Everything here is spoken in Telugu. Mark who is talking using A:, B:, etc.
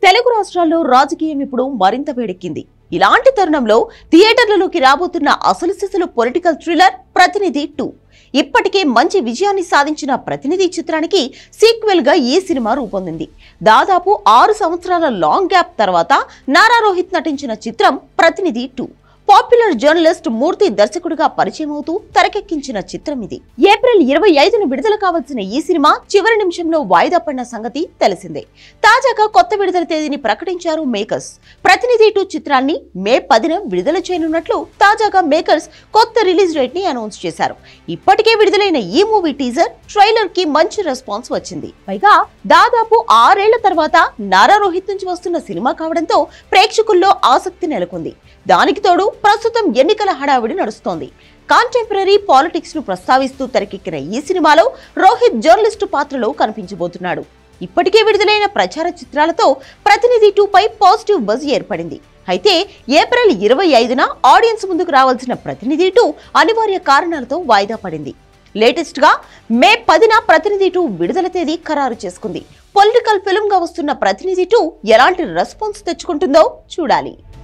A: తెలుగు రాష్ట్రాల్లో రాజకీయం ఇప్పుడు మరింత వేడెక్కింది ఇలాంటి తరుణంలో థియేటర్లలోకి రాబోతున్న అసలు సిసలు పొలిటికల్ థ్రిల్లర్ ప్రతినిధి టూ ఇప్పటికే మంచి విజయాన్ని సాధించిన ప్రతినిధి చిత్రానికి సీక్వెల్ గా ఈ సినిమా రూపొందింది దాదాపు ఆరు సంవత్సరాల లాంగ్ గ్యాప్ తర్వాత నారా రోహిత్ నటించిన చిత్రం ప్రతినిధి టూ పాపులర్ జర్నలిస్ట్ మూర్తి దర్శకుడిగా పరిచయం అవుతూ తెరకెక్కించిన చిత్రం ఇది ఏప్రిల్ ఇరవై ఐదున విడుదల కావాల్సిన ఈ సినిమా చివరి నిమిషంలో వాయిదా పడిన సంగతి తెలిసిందే తాజాగా కొత్త విడుదల తేదీని ప్రకటించారు మేకర్స్ ప్రతినిధి టూ చిత్రాన్ని మే పదిన విడుదల చేయనున్నట్లు తాజాగా మేకర్స్ కొత్త రిలీజ్ డేట్ ని అనౌన్స్ చేశారు ఇప్పటికే విడుదలైన ఈ మూవీ టీజర్ ట్రైలర్ కి మంచి రెస్పాన్స్ వచ్చింది పైగా దాదాపు ఆరేళ్ల తర్వాత నారా రోహిత్ నుంచి వస్తున్న సినిమా కావడంతో ప్రేక్షకుల్లో ఆసక్తి నెలకొంది దానికి తోడు ప్రస్తుతం ఎన్నికల హడావిడి నడుస్తోంది కాంటెంపరీ పాలిటిక్స్ ను ప్రస్తావిస్తూ తెరకెక్కిన ఈ సినిమాలో రోహిత్ జర్నలిస్టు పాత్రలో కనిపించబోతున్నాడు ఇప్పటికే విడుదలైన ప్రచార చిత్రాలతో ప్రతినిధి టూ పై పాజిటివ్ బజ్ ఏర్పడింది అయితే ఏప్రిల్ ఇరవై ఐదున ఆడియన్స్ ముందుకు రావాల్సిన ప్రతినిధి టూ అనివార్య కారణాలతో వాయిదా పడింది లేటెస్ట్ గా మే పదిన ప్రతినిధి టూ విడుదల తేదీ ఖరారు చేసుకుంది పొలిటికల్ ఫిల్మ్ గా వస్తున్న ప్రతినిధి టూ ఎలాంటి రెస్పాన్స్ తెచ్చుకుంటుందో చూడాలి